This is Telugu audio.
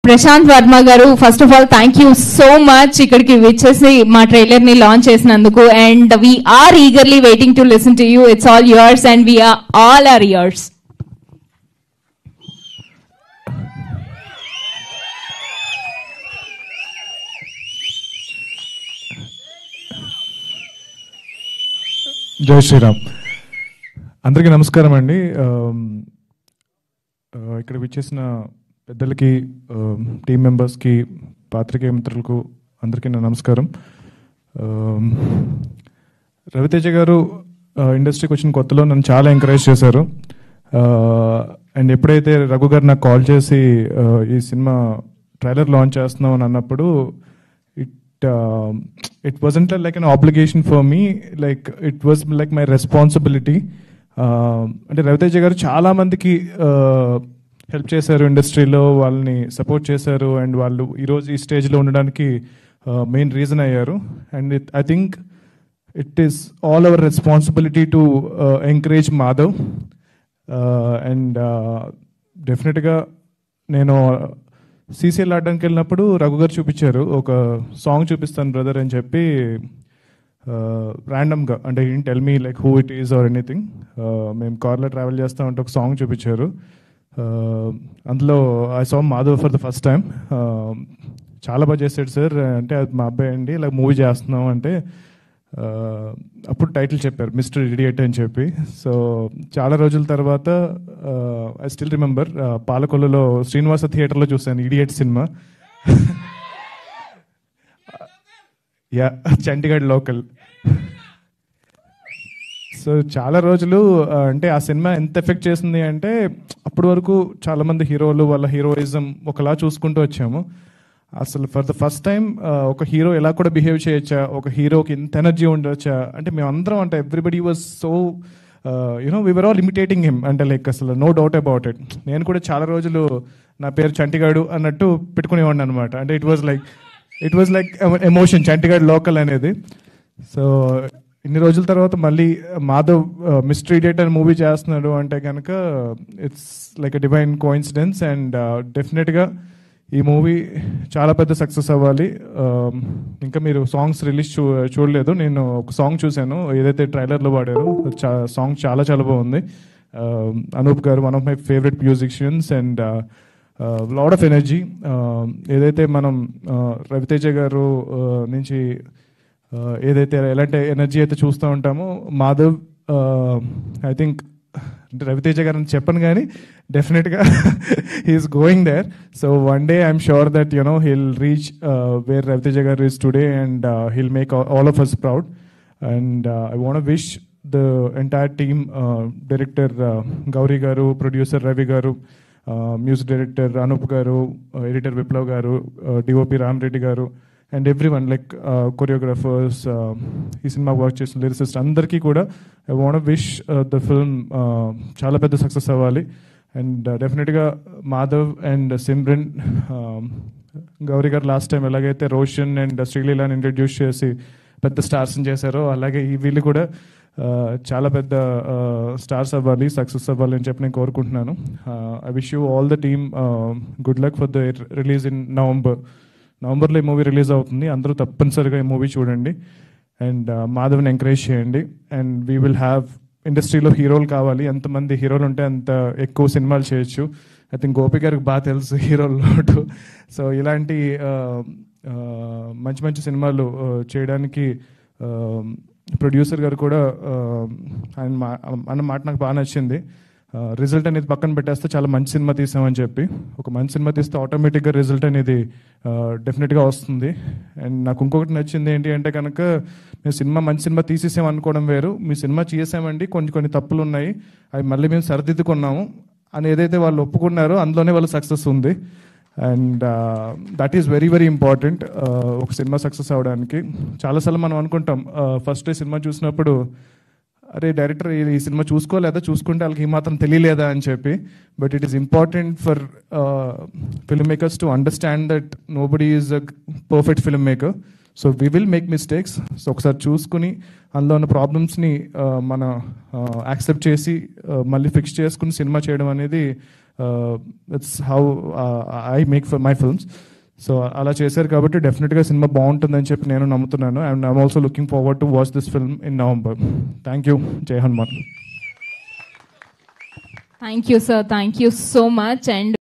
Prashanth Varma garu first of all thank you so much ఇక్కడికి విచ్చేసి మా ట్రైలర్ ని లాంచ్ చేసినందుకు and we are eagerly waiting to listen to you it's all yours and we are all are yours Jai Sriram అందరికీ నమస్కారం అండి ఆమ్, ఆ, ఇక్కడ విచ్చేసిన పెద్దలకి టీం మెంబర్స్కి పాత్రికేయ మిత్రులకు అందరికీ నా నమస్కారం ఆమ్, రవితేజ గారు ఆ, ఇండస్ట్రీకి వచ్చిన కొత్తలో నన్ను చాలా ఎంకరేజ్ చేశారు ఆ, అండ్ ఎప్పుడైతే రఘు గారు నాకు కాల్ చేసి ఆ, ఈ సినిమా ట్రైలర్ లాంచ్ చేస్తున్నాం అని అన్నప్పుడు it it wasn't like an obligation for me like it was like my responsibility అంటే రవితేజ గారు చాలా మందికి హెల్ప్ చేశారు ఇండస్ట్రీలో వాళ్ళని సపోర్ట్ చేశారు అండ్ వాళ్ళు ఈరోజు ఈ స్టేజ్లో ఉండడానికి మెయిన్ రీజన్ అయ్యారు and it I think it is all our responsibility to encourage Madhav and డెఫినెట్గా నేను సీసీఎల్ ఆడడానికి వెళ్ళినప్పుడు రఘు గారు చూపించారు ఒక సాంగ్ చూపిస్తాను బ్రదర్ అని చెప్పి ర్యాండమ్గా అంటే in tell me like who it is or anything మేము కార్లో ట్రావెల్ చేస్తా ఉంటే ఒక సాంగ్ చూపించారు Uh, అందులో I song Madhav for the first time చాలా బాగా చేశాడు సార్ అంటే అది మా అబ్బాయి అండి ఇలా మూవీ చేస్తున్నాం అంటే uh, అప్పుడు టైటిల్ చెప్పారు మిస్టర్ ఇడియట్ అని చెప్పి సో చాలా రోజుల తర్వాత ఐ స్టిల్ రిమెంబర్ పాలకొల్లులో శ్రీనివాస థియేటర్లో చూశాను idiot cinema yeah Chandigarh local so చాలా రోజులు ఆ, అంటే ఆ సినిమా ఎంత ఎఫెక్ట్ చేసింది అంటే అప్పటి వరకు చాలా మంది హీరోలు వాళ్ళ హీరోయిజం ఒకలా చూసుకుంటూ వచ్చాము అసలు ఫర్ ద ఫస్ట్ టైం ఒక హీరో ఎలా కూడా బిహేవ్ చేయొచ్చా ఒక హీరోకి ఇంత ఎనర్జీ ఉండొచ్చా అంటే మేమందరం అంటే everybody was so you know we were all imitating him అంటే లైక్ అసలు నో డౌట్ అబౌట్ ఇట్ నేను కూడా చాలా రోజులు నా పేరు చంటిగాడు అన్నట్టు పెట్టుకునేవాడిని అనమాట అంటే it was like it was like emotion Chantigadu local అనేది సో ఇన్ని రోజుల తర్వాత మళ్ళీ మాధవ్ మిస్టరీ డేట్ అని మూవీ చేస్తున్నాడు అంటే కనుక it's like a divine coincidence and డెఫినెట్గా ఈ మూవీ చాలా పెద్ద సక్సెస్ అవ్వాలి Um, ఇంకా మీరు సాంగ్స్ రిలీజ్ చూ చూడలేదు నేను ఒక సాంగ్ చూశాను ఏదైతే ట్రైలర్లో పాడారో సాంగ్ చాలా చాలా బాగుంది Um, Anoop garu one of my favourite musicians and load of energy ఏదైతే మనం uh, రవితేజ గారు uh, నుంచి uh, ఏదైతే ఎలాంటి ఎనర్జీ అయితే చూస్తూ ఉంటామో మాధవ్ ఐ థింక్ అంటే రవితేజ గారు అని చెప్పను కానీ డెఫినెట్గా he is going there so one day I'm sure that you know he'll reach where Raviteja garu is today and he'll make all of us proud and I want wish the entire team director Gowri garu producer Ravi గారు మ్యూజిక్ డైరెక్టర్ అనూప్ గారు ఎడిటర్ విప్లవ్ గారు DOP Ramareddy garu and everyone like choreographers ఈ సినిమా వర్క్ చేసిన లిరిసిస్ట్ అందరికీ కూడా I want wish the film చాలా పెద్ద సక్సెస్ అవ్వాలి అండ్ డెఫినెట్గా మాధవ్ అండ్ సిమ్రన్ గౌరీ గారు లాస్ట్ టైం ఎలాగైతే రోషన్ అండ్ శ్రీలీలాని ఇంట్రడ్యూస్ చేసి పెద్ద స్టార్స్ని చేశారో అలాగే ఈ వీళ్ళు కూడా uh, చాలా పెద్ద స్టార్స్ అవ్వాలి సక్సెస్ అవ్వాలి అని చెప్పి నేను కోరుకుంటున్నాను I wish you all the team good luck for the release in November నవంబర్లో ఈ మూవీ రిలీజ్ అవుతుంది అందరూ తప్పనిసరిగా ఈ మూవీ చూడండి అండ్ మాధవ్ని ఎంకరేజ్ చేయండి అండ్ వీ విల్ హ్యావ్ ఇండస్ట్రీలో హీరోలు కావాలి ఎంతమంది హీరోలు ఉంటే అంత ఎక్కువ సినిమాలు చేయొచ్చు ఐ థింక్ గోపి గారికి బాగా తెలుసు హీరోలు లోటు సో ఇలాంటి ఆ, ఆ, మంచి మంచి సినిమాలు ఆ, చేయడానికి ప్రొడ్యూసర్ గారు కూడా ఆ, ఆయన మా అన్న మాట నాకు బాగా నచ్చింది రిజల్ట్ అనేది పక్కన పెట్టేస్తే చాలా మంచి సినిమా తీసామని చెప్పి ఒక మంచి సినిమా తీస్తే ఆటోమేటిక్గా రిజల్ట్ అనేది డెఫినెట్గా వస్తుంది అండ్ నాకు ఇంకొకటి నచ్చింది ఏంటి అంటే కనుక మేము సినిమా మంచి సినిమా తీసేసాం అనుకోవడం వేరు మీ సినిమా చేసామండి కొన్ని కొన్ని తప్పులు ఉన్నాయి అవి మళ్ళీ మేము సరిదిద్దుకున్నాము అని ఏదైతే వాళ్ళు ఒప్పుకున్నారో అందులోనే వాళ్ళ సక్సెస్ ఉంది and that is very very important ఒక సినిమా సక్సెస్ అవ్వడానికి చాలాసార్లు మనం అనుకుంటాం ఫస్ట్ సినిమా చూసినప్పుడు అరే డైరెక్టర్ ఈ సినిమా చూసుకోలేదా చూసుకుంటే వాళ్ళకి ఈ మాత్రం తెలియలేదా అని చెప్పి but it is important for film makers to understand that nobody is a perfect film maker so we will make mistakes so ఒకసారి చూసుకుని అందులో ఉన్న ప్రాబ్లమ్స్ని మన యాక్సెప్ట్ చేసి uh, మళ్ళీ ఫిక్స్ చేసుకుని సినిమా చేయడం అనేది it's how I make for my films so అలా చేశారు కాబట్టి డెఫినెట్గా సినిమా బాగుంటుందని చెప్పి నేను నమ్ముతున్నాను and I'm also looking forward to watch this film in November thank you Jai Hanuman thank you sir thank you so much and